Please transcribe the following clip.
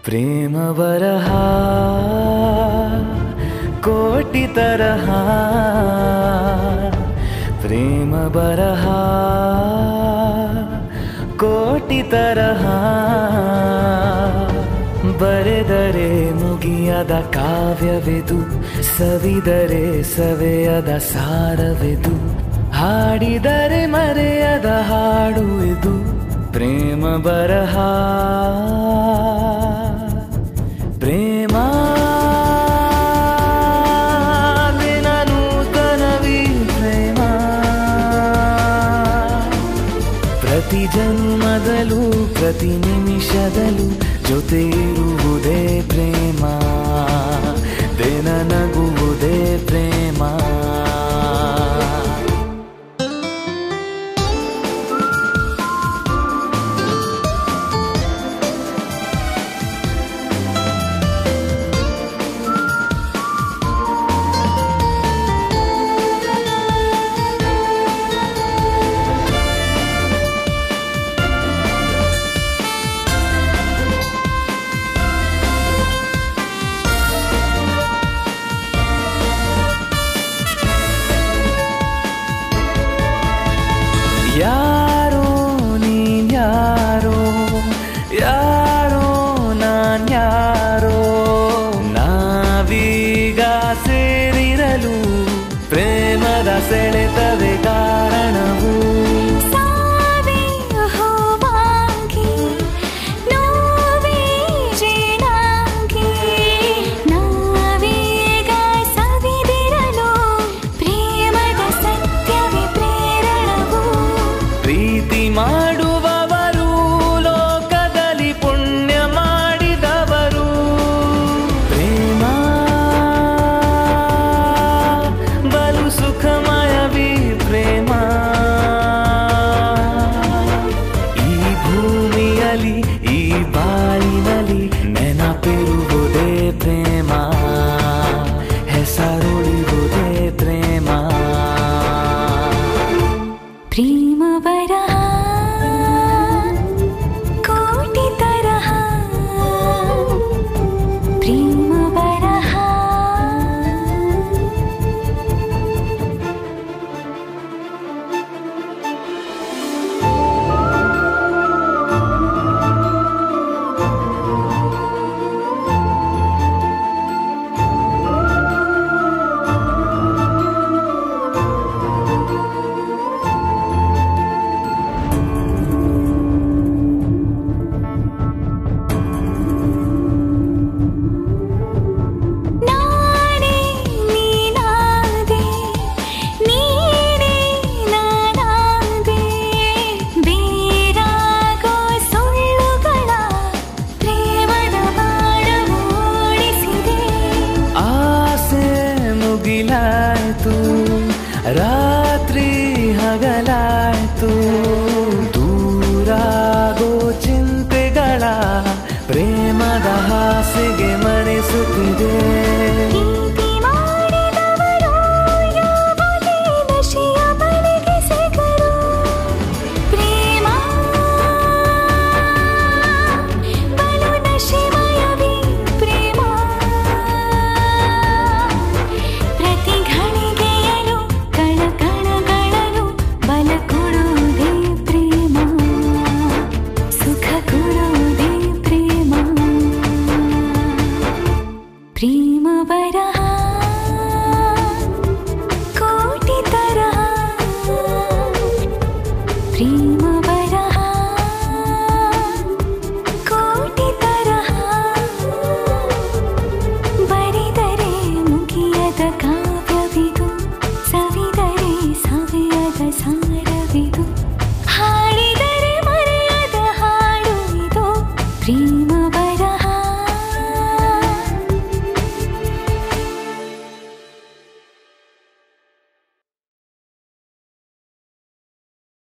ಪ್ರೇಮ ಬರಹ ಕೋಟಿ ತರಹ ಪ್ರೇಮ ಬರಹ ಕೋಟಿ ತರಹ ಬರೆದರೆ ಮುಗಿಯದ ಕಾವ್ಯವಿದು ಸವಿದರೆ ಸವೆಯದ ಸಾರವಿದು ಹಾಡಿದರೆ ಮರೆಯದ ಹಾಡು ಇದು ಪ್ರೇಮ ಬರಹ ಪ್ರೇಮ ದಿನ ನೂತನವಿ ಪ್ರೇಮ ಪ್ರತಿ ಜನ್ಮದಲ್ಲೂ ಪ್ರತಿ ನಿಮಿಷದಲ್ಲೂ ಜೊತೆ ಇರುವುದೇ ಪ್ರೇಮ ದಿನ ನಗುವುದೇ ಪ್ರೇಮ ಯಾರೋ ನೀನ್ ಯಾರೋ ಯಾರೋ ನಾನ್ ಯಾರೋ ನಾವೀಗ ಸೇರಿರಲು ಪ್ರೇಮದ ಸೆಳೆತವೇ ಕಾರಣವು ಸಾವೇ ಹೂವಾಗಿ ನೋವೇ ಜೇನಾಗಿ ನಾವೀಗ ಸವಿದಿರಲು ಪ್ರೇಮದ ಸತ್ಯವೇ ಪ್ರೇರಣವು ಪ್ರೀತಿ ಮಾಡುವವರು ಲೋಕದಲ್ಲಿ ಪುಣ್ಯ ಮಾಡಿದವರು ಪ್ರೇಮ ಬಲು ಸುಖಮಯವೀ ಪ್ರೇಮ ಈ ಭೂಮಿಯಲ್ಲಿ ಈ ಬಾಳಿನಲ್ಲಿ ನೆನಪಿರುವುದೇ ಪ್ರೇಮ ಹೆಸರುಳಿವುದೇ ಪ್ರೇಮ ಪ್ರೇಮ ಬರಹ ಕೋಟಿ ತರಹ ಪ್ರೇಮ ಬರಹ ನಾನೇ ನೀನಾದೆ ನೀನೇ ನಾನಾದೆ ಬೇರಾಗೋ ಸುಳ್ಳುಗಳ ಪ್ರೇಮದ ಬಾಣ ಮೂಡಿಸಿದೆ ಆಸೆ ಮುಗಿಲಾಯ್ತು ರಾತ್ರಿ ಹಗಲಾಯ್ತು